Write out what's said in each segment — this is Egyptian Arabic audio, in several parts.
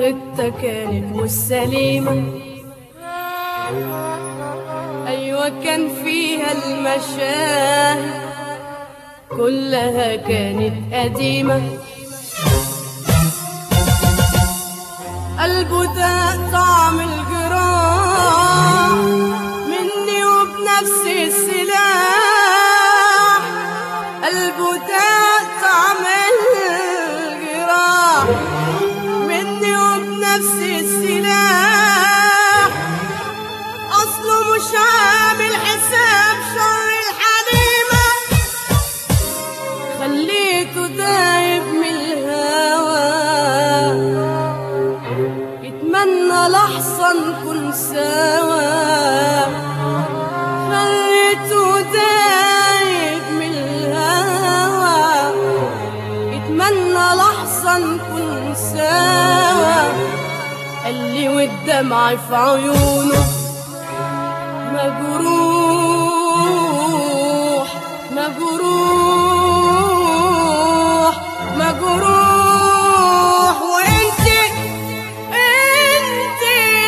طريقتها كانت مش سليمة أيوة كان فيها المشاهد كلها كانت قديمة قلبه ده طعم الجراح مني وبنفس السلاح قلبه ده طعم الجراح مني وبنفس السلاح أصله مش عامل حساب شر الحليمة خليته دايب من الهوى يتمنى لحظة نكون سوا خليته دايب من الهوى يتمنى لحظة نكون سوا قال لي والدمع في عيونه مجروح مجروح مجروح وانت انت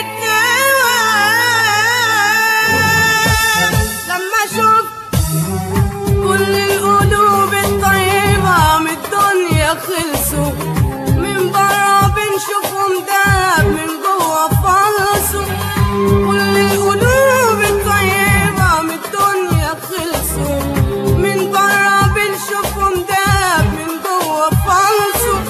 الدواء لما شفت كل القلوب الطيبة من الدنيا خلصوا من برا بنشوفهم داب من جوا فلصوا كل القلوب الطيبة من الدنيا خلصوا من برا بنشوفهم داب من جوا فلصوا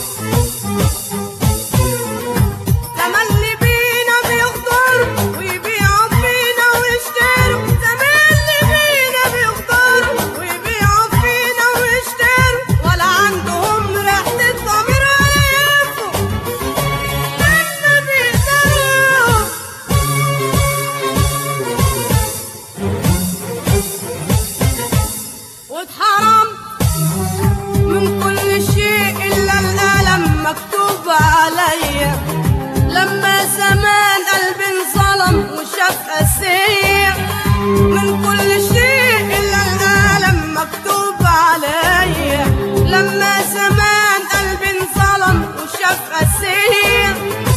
تملي بينا بيغدروا ويبيعوا فينا ويشتروا تملي بينا بيغدروا ويبيعوا فينا ويشتروا ولا عندهم ريحة الضمير ولا ينفوا مهما بيقدروا واتحرمت من كل شيء إلا الألم مكتوب عليا لما زمان قلبي انظلم وشاف قاسية من كل شيء إلا الألم مكتوب عليا لما زمان قلبي انظلم وشاف قاسية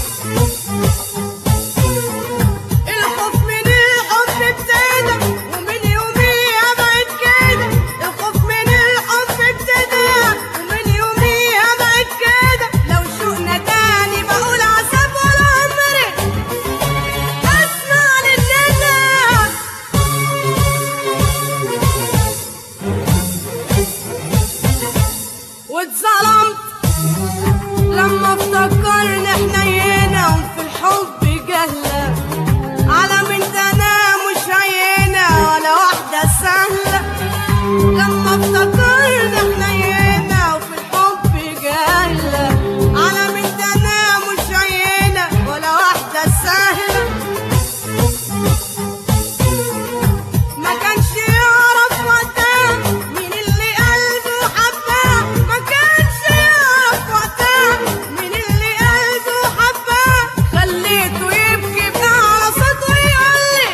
الخوف من الحب ابتدى ومن يوميها بقت كده الخوف من الحب ابتدى ومن يوميها بقت كده لو شوقنا تاني بقول عذاب ولا عمري اسمع للندى واتظلمت لما افتكرنا حنينة وفي الحب جهلة على من انا مش عينة ولا واحدة سهلة لما افتكرنا حنينة وفي الحب جهلة على من انا مش عينة ولا واحدة سهلة ما كانش يعرف وقتها مين اللي قلبه حباه ما كانش يعرف وقتها مين اللي قلبه حباه خليته يبكي بأعلى صوته ويقول لي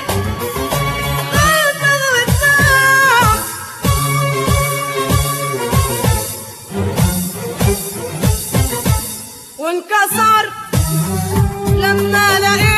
قلبي غلطان وانكسرت لما لقيت